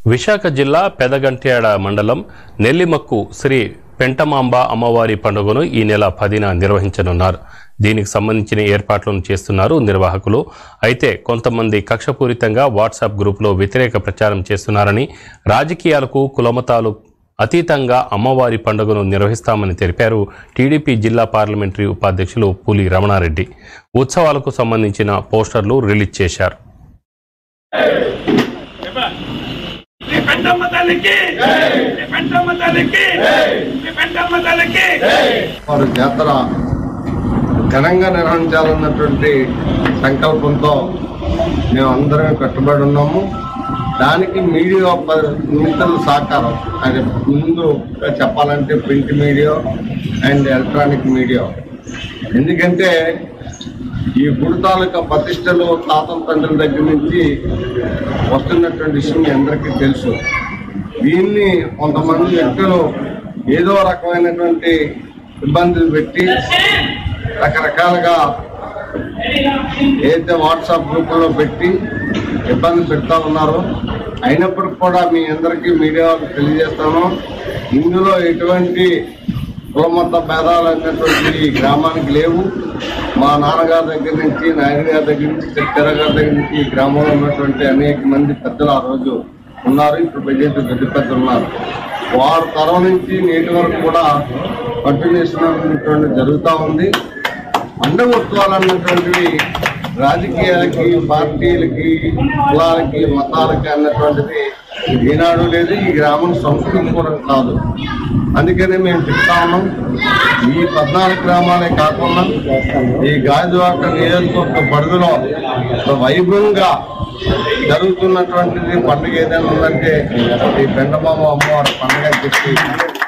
విశాఖ జిల్లా పెదగంట్యాడ మండలం నెల్లిమక్కు శ్రీ పెంటమాంబ అమ్మవారి పండుగను ఈ నెల పదిన నిర్వహించనున్నారు దీనికి సంబంధించిన ఏర్పాట్లను చేస్తున్నారు నిర్వాహకులు అయితే కొంతమంది కక్షపూరితంగా వాట్సాప్ గ్రూపులో వ్యతిరేక ప్రచారం చేస్తున్నారని రాజకీయాలకు కులమతాలు అతీతంగా అమ్మవారి పండుగను నిర్వహిస్తామని తెలిపారు టీడీపీ జిల్లా పార్లమెంటరీ ఉపాధ్యక్షులు పులి రమణారెడ్డి ఉత్సవాలకు సంబంధించిన పోస్టర్లు రిలీజ్ చేశారు శ్రీ పెంటమ్మ తల్లికి శ్రీ పెంటమ్మ తల్లికి శ్రీ పెంటమ్మ తల్లికి వారు జాతర ఘనంగా నిర్వహించాలన్నటువంటి సంకల్పంతో మేము అందరం కట్టుబడి ఉన్నాము దానికి మీడియా ప- మిత్రుల సహకారం అది ముందు చెప్పాలంటే print media and electronic media ఎందుకంటే ఈ గుడి తాలూకా ప్రతిష్టలు తాతల తండ్రుల దగ్గర నుంచి వస్తున్నటువంటి విషయం మీ అందరికీ తెలుసు దీన్ని కొంతమంది వ్యక్తులు ఏదో రకమైనటువంటి ఇబ్బందులు పెట్టి రకరకాలుగా ఏదైతే వాట్సాప్ గ్రూపుల్లో పెట్టి ఇబ్బంది పెడతా ఉన్నారో అయినప్పటికి కూడా మీ అందరికీ మీడియా వాళ్ళకి తెలియజేస్తాను ఇందులో ఎటువంటి కులమత భేదాలు అనేటువంటి ఈ గ్రామానికి లేవు మా నాన్నగారి దగ్గర నుంచి నాయన గారి దగ్గర నుంచి చక్కెర గారి దగ్గర నుంచి ఈ గ్రామంలో ఉన్నటువంటి అనేక మంది పెద్దలు ఆ రోజు ఉన్నారు ఇప్పుడు ప్రజెంట్ పెద్ద పెద్దలు ఉన్నారు వారు తరం నుంచి నేటి వరకు కూడా కంటిన్యూషన్ అనేటువంటి జరుగుతూ ఉంది పండుగ ఉత్సవాలు అన్నటువంటివి రాజకీయాలకి పార్టీలకి కులాలకి మతాలకి అన్నటువంటిది ఈనాడు లేదు ఈ గ్రామం సంస్కృతి కూడా కాదు అందుకనే మేము చెప్తా ఉన్నాం ఈ పద్నాలుగు గ్రామాలే కాకుండా ఈ గాజువాక నియోజకవర్గ పరిధిలో ఒక వైభవంగా జరుగుతున్నటువంటిది పండుగ ఏదైనా ఉందంటే ఈ పెండమామ అమ్మవారి పండుగ అని చెప్పి